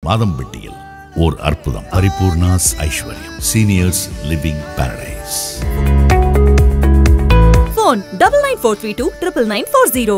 மாதம்பட்டியில் ஓர் அற்புதம் Paripoorna's Aishwaryam seniors living paradise Phone double nine four three two triple nine four zero.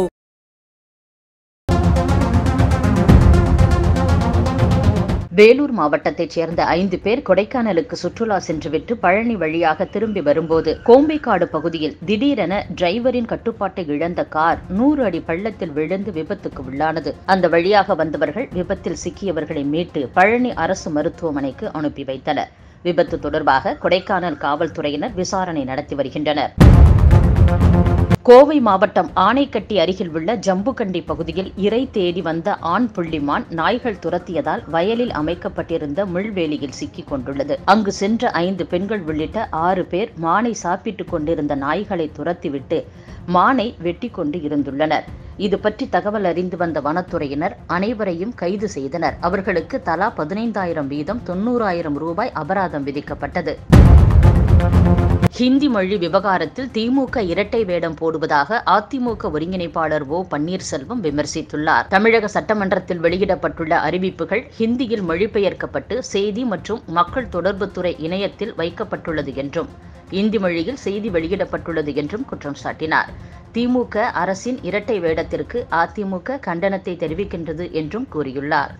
Vellore மாவட்டத்தைச் சேர்ந்த ஐந்து பேர் கொடைக்கானலுக்கு சுற்றுலா சென்றுவிட்டு பழனி வழியாக திரும்பி வரும்போது கோம்பைக்காடு பகுதியில் திடீரென டிரைவரின் கட்டுப்பாட்டை இழந்த கார் நூறு அடி பள்ளத்தில் விழுந்து விபத்துக்கு உள்ளானது அந்த வழியாக வந்தவர்கள் விபத்தில் சிக்கியவர்களை மீட்டு பழனி அரசு மருத்துவமனைக்கு அனுப்பி வைத்தனர் விபத்து தொடர்பாக கொடைக்கானல் காவல்துறையினர் விசாரணை நடத்தி வருகின்றனர் கோவை மாவட்டம் ஆனைக்கட்டி அருகில் உள்ள ஜம்புகண்டி பகுதியில் இறை தேடி வந்த ஆண் புள்ளிமான் நாய்கள் துரத்தியதால் வயலில் அமைக்கப்பட்டிருந்த முள்வேலியில் சிக்கிக் கொண்டுள்ளது அங்கு சென்ற ஐந்து பெண்கள் உள்ளிட்ட ஆறு பேர் மானை சாப்பிட்டுக் கொண்டிருந்த நாய்களை துரத்திவிட்டு மானை வெட்டி கொண்டு இருந்துள்ளனர் இது பற்றி தகவல் அறிந்து வந்த வனத்துறையினர் அனைவரையும் கைது செய்தனர் அவர்களுக்கு தலா பதினைந்தாயிரம் வீதம் தொண்ணூறாயிரம் ரூபாய் அபராதம் விதிக்கப்பட்டது ஹிந்தி மொழி விவகாரத்தில் திமுக இரட்டை வேடம் போடுவதாக அதிமுக ஒருங்கிணைப்பாளர் ஓ பன்னீர்செல்வம் விமர்சித்துள்ளார் தமிழக சட்டமன்றத்தில் வெளியிடப்பட்டுள்ள அறிவிப்புகள் ஹிந்தியில் மொழிபெயர்க்கப்பட்டு செய்தி மற்றும் மக்கள் தொடர்புத்துறை இணையத்தில் வைக்கப்பட்டுள்ளது என்றும் இந்தி மொழியில் செய்தி வெளியிடப்பட்டுள்ளது என்றும் குற்றம் சாட்டினார் திமுக அரசின் இரட்டை வேடத்திற்கு அதிமுக கண்டனத்தை தெரிவிக்கின்றது என்றும் கூறியுள்ளார்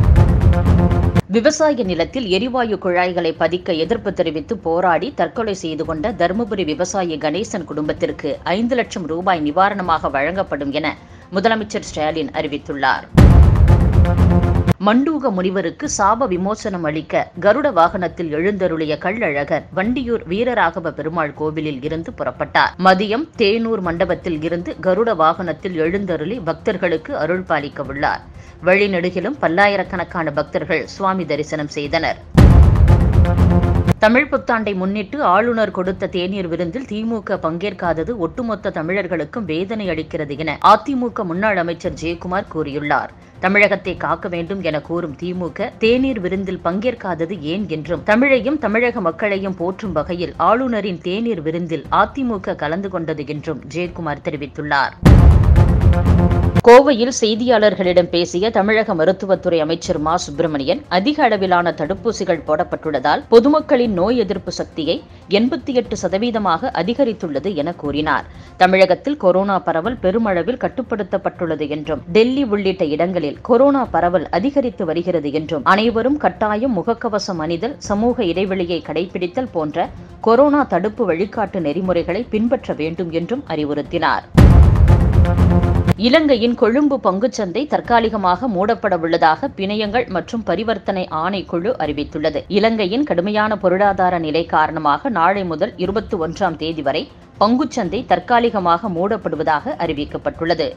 விவசாய நிலத்தில் எரிவாயு குழாய்களை பதிக்க எதிர்ப்பு தெரிவித்து போராடி தற்கொலை செய்து கொண்ட தருமபுரி விவசாயி கணேசன் குடும்பத்திற்கு ஐந்து லட்சம் ரூபாய் நிவாரணமாக வழங்கப்படும் என முதலமைச்சர் ஸ்டாலின் அறிவித்துள்ளார் மண்டூக முனிவருக்கு சாப விமோசனம் அளிக்க கருட வாகனத்தில் எழுந்தருளிய கள்ளழகர் வண்டியூர் வீரராகவ பெருமாள் கோவிலில் இருந்து புறப்பட்டார் மதியம் தேனூர் மண்டபத்தில் இருந்து கருட வாகனத்தில் எழுந்தருளி பக்தர்களுக்கு அருள் பாலிக்க உள்ளார் வழிநெடுகிலும் பல்லாயிரக்கணக்கான பக்தர்கள் சுவாமி தரிசனம் செய்தனர் தமிழ் புத்தாண்டை முன்னிட்டு ஆளுநர் கொடுத்த தேநீர் விருந்தில் திமுக பங்கேற்காதது ஒட்டுமொத்த தமிழர்களுக்கும் வேதனை அளிக்கிறது என அதிமுக முன்னாள் அமைச்சர் ஜெயக்குமார் கூறியுள்ளார் தமிழகத்தை காக்க வேண்டும் என கூறும் திமுக தேநீர் விருந்தில் பங்கேற்காதது ஏன் என்றும் தமிழையும் தமிழக மக்களையும் போற்றும் வகையில் ஆளுநரின் தேநீர் விருந்தில் அதிமுக கலந்து கொண்டது என்றும் ஜெயக்குமார் தெரிவித்துள்ளார் கோவையில் செய்தியாளர்களிடம் பேசிய தமிழக மருத்துவத்துறை அமைச்சர் மா சுப்பிரமணியன் அதிக அளவிலான தடுப்பூசிகள் போடப்பட்டுள்ளதால் பொதுமக்களின் நோய் எதிர்ப்பு சக்தியை எண்பத்தி எட்டு சதவீதமாக அதிகரித்துள்ளது என கூறினார் தமிழகத்தில் கொரோனா பரவல் பெருமளவில் கட்டுப்படுத்தப்பட்டுள்ளது என்றும் டெல்லி உள்ளிட்ட இடங்களில் கொரோனா பரவல் அதிகரித்து வருகிறது என்றும் அனைவரும் கட்டாயம் முகக்கவசம் அணிதல் சமூக இடைவெளியை கடைபிடித்தல் போன்ற கொரோனா தடுப்பு வழிகாட்டு நெறிமுறைகளை பின்பற்ற வேண்டும் என்றும் அறிவுறுத்தினார் இலங்கையின் கொழும்பு பங்குச்சந்தை தற்காலிகமாக மூடப்பட உள்ளதாக பிணையங்கள் மற்றும் பரிவர்த்தனை ஆணைக்குழு அறிவித்துள்ளது இலங்கையின் கடுமையான பொருளாதார நிலை காரணமாக நாளை முதல் இருபத்தி ஒன்றாம் தேதி வரை பங்குச்சந்தை தற்காலிகமாக மூடப்படுவதாக அறிவிக்கப்பட்டுள்ளது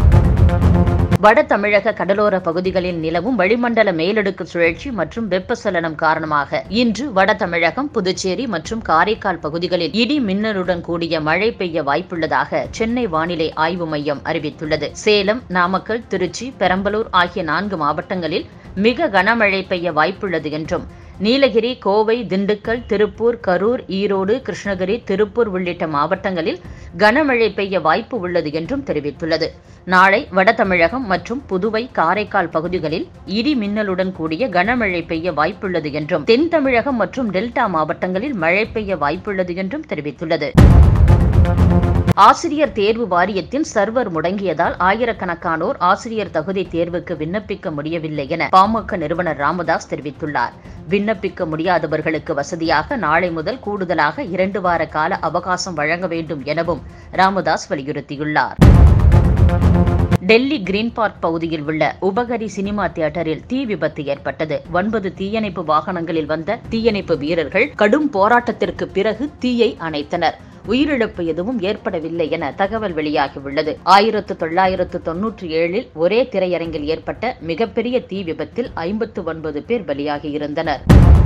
வட தமிழக கடலோர பகுதிகளில் நிலவும் வளிமண்டல மேலடுக்கு சுழற்சி மற்றும் வெப்பசலனம் காரணமாக இன்று வட தமிழகம் புதுச்சேரி மற்றும் காரைக்கால் பகுதிகளில் இடி மின்னலுடன் கூடிய மழை பெய்ய வாய்ப்புள்ளதாக சென்னை வானிலை ஆய்வு மையம் அறிவித்துள்ளது சேலம் நாமக்கல் திருச்சி பெரம்பலூர் ஆகிய நான்கு மாவட்டங்களில் மிக கனமழை பெய்ய வாய்ப்புள்ளது என்றும் நீலகிரி கோவை திண்டுக்கல் திருப்பூர் கரூர் ஈரோடு கிருஷ்ணகிரி திருப்பூர் உள்ளிட்ட மாவட்டங்களில் கனமழை பெய்ய வாய்ப்பு உள்ளது என்றும் தெரிவித்துள்ளது நாளை வட தமிழகம் மற்றும் புதுவை காரைக்கால் பகுதிகளில் இடி மின்னலுடன் கூடிய கனமழை பெய்ய வாய்ப்புள்ளது என்றும் தென் தமிழகம் மற்றும் டெல்டா மாவட்டங்களில் மழை பெய்ய வாய்ப்புள்ளது என்றும் தெரிவித்துள்ளது ஆசிரியர் தேர்வு வாரியத்தின் சர்வர் முடங்கியதால் ஆயிரக்கணக்கானோர் ஆசிரியர் தகுதி தேர்வுக்கு விண்ணப்பிக்க முடியவில்லை என பாமக நிறுவனர் ராமதாஸ் தெரிவித்துள்ளார் விண்ணப்பிக்க முடியாதவர்களுக்கு வசதியாக நாளை முதல் கூடுதலாக இரண்டு வார கால அவகாசம் வழங்க வேண்டும் எனவும் ராமதாஸ் வலியுறுத்தியுள்ளார் டெல்லி கிரீன் பார்க் பகுதியில் உள்ள உபகரி சினிமா தியேட்டரில் தீ விபத்து ஏற்பட்டது ஒன்பது தீயணைப்பு வாகனங்களில் வந்த தீயணைப்பு வீரர்கள் கடும் போராட்டத்திற்கு பிறகு தீயை அணைத்தனர் உயிரிழப்பு எதுவும் ஏற்படவில்லை என தகவல் வெளியாகியுள்ளது ஆயிரத்து தொள்ளாயிரத்து தொன்னூற்றி ஏழில் ஒரே திரையரங்கில் ஏற்பட்ட மிகப்பெரிய தீ விபத்தில் ஐம்பத்து ஒன்பது பேர் பலியாகியிருந்தனர்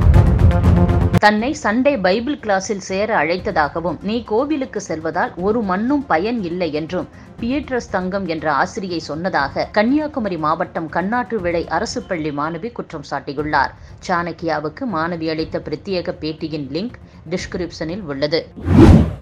தன்னை சண்டே பைபிள் கிளாஸில் சேர அழைத்ததாகவும் நீ கோவிலுக்கு செல்வதால் ஒரு மண்ணும் பயன் இல்லை என்றும் பியட்ரஸ் தங்கம் என்ற ஆசிரியை சொன்னதாக கன்னியாகுமரி மாவட்டம் கண்ணாற்று விளை அரசு பள்ளி மாணவி குற்றம் சாட்டியுள்ளார் சாணக்கியாவுக்கு மாணவி அளித்த பிரத்யேக பேட்டியின் லிங்க் டிஸ்கிரிப்ஷனில் உள்ளது